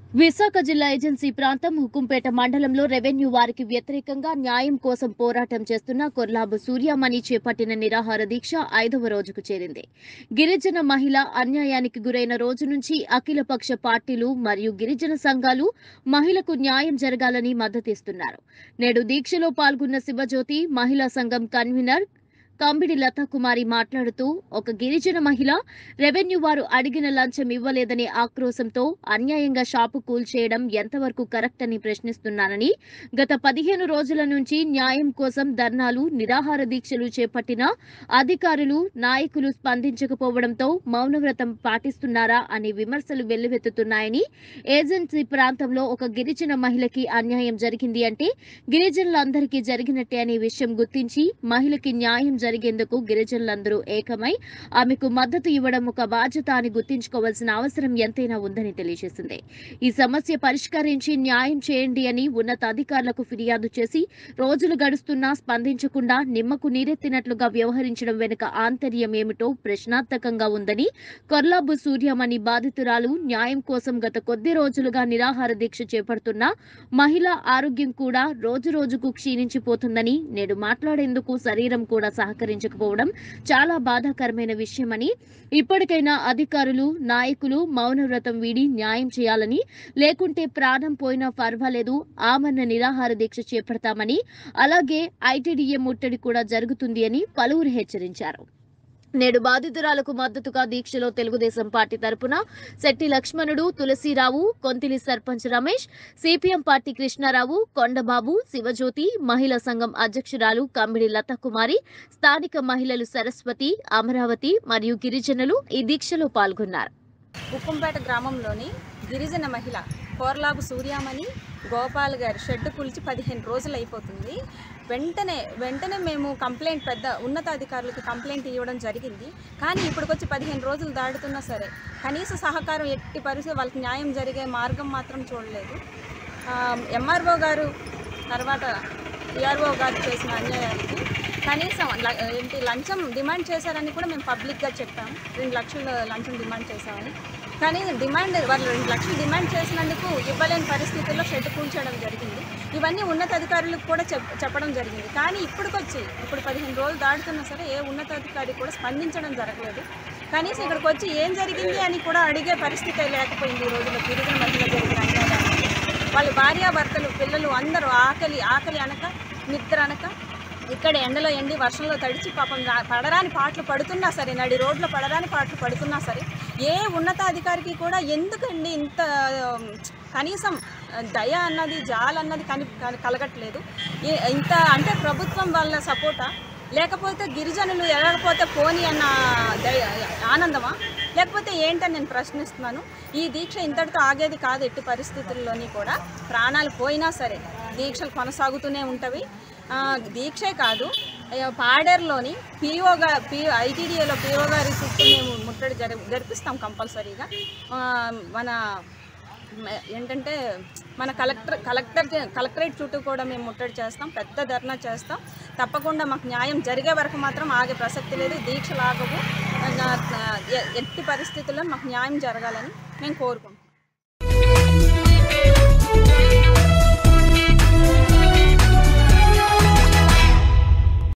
విశాఖ జిల్లా ఏజెన్సీ ప్రాంతం హుకుంపేట మండలంలో రెవెన్యూ వారికి వ్యతిరేకంగా న్యాయం కోసం పోరాటం చేస్తున్న కొర్లాబు సూర్యమణి చేపట్టిన నిరాహార దీక్ష ఐదవ రోజుకు చేరింది గిరిజన మహిళ అన్యాయానికి గురైన రోజు నుంచి అఖిలపక్ష పార్టీలు మరియు గిరిజన సంఘాలు మహిళకు న్యాయం జరగాలని మద్దతిస్తున్నారు నేడు దీక్షలో పాల్గొన్న శివజ్యోతి మహిళా సంఘం కన్వీనర్ కంబిడి లతాకుమారి మాట్లాడుతూ ఒక గిరిజన మహిళ రెవెన్యూ వారు అడిగిన లంచం ఇవ్వలేదనే ఆక్రోశంతో అన్యాయంగా షాపు కూల్చేయడం ఎంతవరకు కరెక్ట్ అని ప్రశ్నిస్తున్నానని గత పదిహేను రోజుల నుంచి న్యాయం కోసం ధర్నాలు నిరాహార దీక్షలు చేపట్టిన అధికారులు నాయకులు స్పందించకపోవడంతో మౌనవ్రతం పాటిస్తున్నారా అనే విమర్శలు వెల్లువెత్తుతున్నాయని ఏజెన్సీ ప్రాంతంలో ఒక గిరిజన మహిళకి అన్యాయం జరిగింది అంటే గిరిజనులందరికీ జరిగినట్టే అనే విషయం గుర్తించి మహిళకి న్యాయం జరిగేందుకు గిరిజనులందరూ ఏకమై ఆమెకు మద్దతు ఇవ్వడం ఒక బాధ్యత అని గుర్తించుకోవాల్సిన అవసరం ఎంతైనా ఉందని తెలియజేసింది ఈ సమస్య పరిష్కరించి న్యాయం చేయండి అని ఉన్నత అధికారులకు ఫిర్యాదు చేసి రోజులు గడుస్తున్నా స్పందించకుండా నిమ్మకు నీరెత్తినట్లుగా వ్యవహరించడం వెనుక ఆంతర్యం ఏమిటో ప్రశ్నార్థకంగా ఉందని కొర్లాబు సూర్యమణి బాధితురాలు న్యాయం కోసం గత కొద్ది రోజులుగా నిరాహార దీక్ష చేపడుతున్న మహిళ ఆరోగ్యం కూడా రోజు రోజుకు క్షీణించిపోతుందని నేడు మాట్లాడేందుకు శరీరం కూడా సహకరించకపోవడం చాలా బాధాకరమైన విషయమని ఇప్పటికైనా అధికారులు నాయకులు మౌనవ్రతం వీడి న్యాయం చేయాలని లేకుంటే ప్రాణం పోయినా పర్వాలేదు ఆమరణ నిరాహార దీక్ష చేపడతామని అలాగే ఐటీడీఏ ముట్టడి కూడా జరుగుతుంది అని పలువురు హెచ్చరించారు నేడు బాధితురాలకు మద్దతుగా దీక్షలో తెలుగుదేశం పార్టీ తరపున శెట్టి లక్ష్మణుడు తులసిరావు కొంతిలి సర్పంచ్ రమేష్ సిపిఎం పార్టీ కృష్ణారావు కొండబాబు శివజ్యోతి మహిళా సంఘం అధ్యక్షురాలు కమ్మిడి లతాకుమారి స్థానిక మహిళలు సరస్వతి అమరావతి మరియు గిరిజనులు ఈ దీక్షలో పాల్గొన్నారు ఉక్కంపేట గ్రామంలోని గిరిజన మహిళ కోర్లాబు సూర్యామణి గోపాల్ గారి షెడ్ కూల్చి పదిహేను రోజులు అయిపోతుంది వెంటనే వెంటనే మేము కంప్లైంట్ పెద్ద ఉన్నతాధికారులకి కంప్లైంట్ ఇవ్వడం జరిగింది కానీ ఇప్పటికొచ్చి పదిహేను రోజులు దాటుతున్నా సరే కనీస సహకారం ఎట్టి పరిస్థితి వాళ్ళకి న్యాయం జరిగే మార్గం మాత్రం చూడలేదు ఎంఆర్ఓ గారు తర్వాత ఈఆర్ఓ గారు చేసిన అన్యాయానికి కనీసం ల- ఏంటి లంచం డిమాండ్ చేశారని కూడా మేము పబ్లిక్గా చెప్పాము రెండు లక్షలు లంచం డిమాండ్ చేశామని కానీ డిమాండ్ వాళ్ళు రెండు లక్షలు డిమాండ్ చేసినందుకు ఇవ్వలేని పరిస్థితుల్లో షెడ్ కూల్చడం జరిగింది ఇవన్నీ ఉన్నతాధికారులకు కూడా చెప్ చెప్పడం జరిగింది కానీ ఇప్పటికొచ్చి ఇప్పుడు పదిహేను రోజులు దాటుతున్నా సరే ఏ ఉన్నతాధికారి కూడా స్పందించడం జరగలేదు కనీసం ఇక్కడికి వచ్చి ఏం జరిగింది అని కూడా అడిగే పరిస్థితి లేకపోయింది ఈ రోజుల్లో గిరిజన మహిళ జరిగిన అన్యాయానికి వాళ్ళ భార్యాభర్తలు పిల్లలు అందరూ ఆకలి ఆకలి అనక నిద్ర అనక ఇక్కడ ఎండలో ఎండి వర్షంలో తడిచి పాపం రా- పడరాని పాటలు పడుతున్నా సరే నడి రోడ్లో పడరాని పాటలు పడుతున్నా సరే ఏ ఉన్నతాధికారికి కూడా ఎందుకండి ఇంత ఉమ్, కనీసం దయ అన్నది జాల్ అన్నది కని కని- కలగట్లేదు ఏ- ఇంత అంటే ప్రభుత్వం వాళ్ళ సపోర్టా లేకపోతే గిరిజనులు ఎరగపోతే పోని అన్న దయ ఆనందమా లేకపోతే ఏంటని నేను ప్రశ్నిస్తున్నాను ఈ దీక్ష ఇంతటితో ఆగేది కాదు ఎట్టి పరిస్థితుల్లోని కూడా ప్రాణాలు పోయినా సరే దీక్షలు కొనసాగుతూనే ఉంటవి ఆ, దీక్షే కాదు అయ్యో, పాడేరులోని పిఓగా పి ఐటీడీఏలో పిఓ గారి చుట్టూ మేము ముట్టడి జరి జరిపిస్తాం కంపల్సరీగా ఆ, మన మ- ఏంటంటే మన కలెక్టర్ కలెక్టర్ కలెక్టరేట్ చుట్టూ కూడా మేము ముట్టడి చేస్తాం పెద్ద ధర్నా చేస్తాం తప్పకుండా మాకు న్యాయం జరిగే వరకు మాత్రం ఆగే ప్రసక్తి లేదు దీక్షలు ఆగవు ఆ, ఎట్టి పరిస్థితుల్లో మాకు న్యాయం జరగాలని మేము కోరుకుంటున్నాం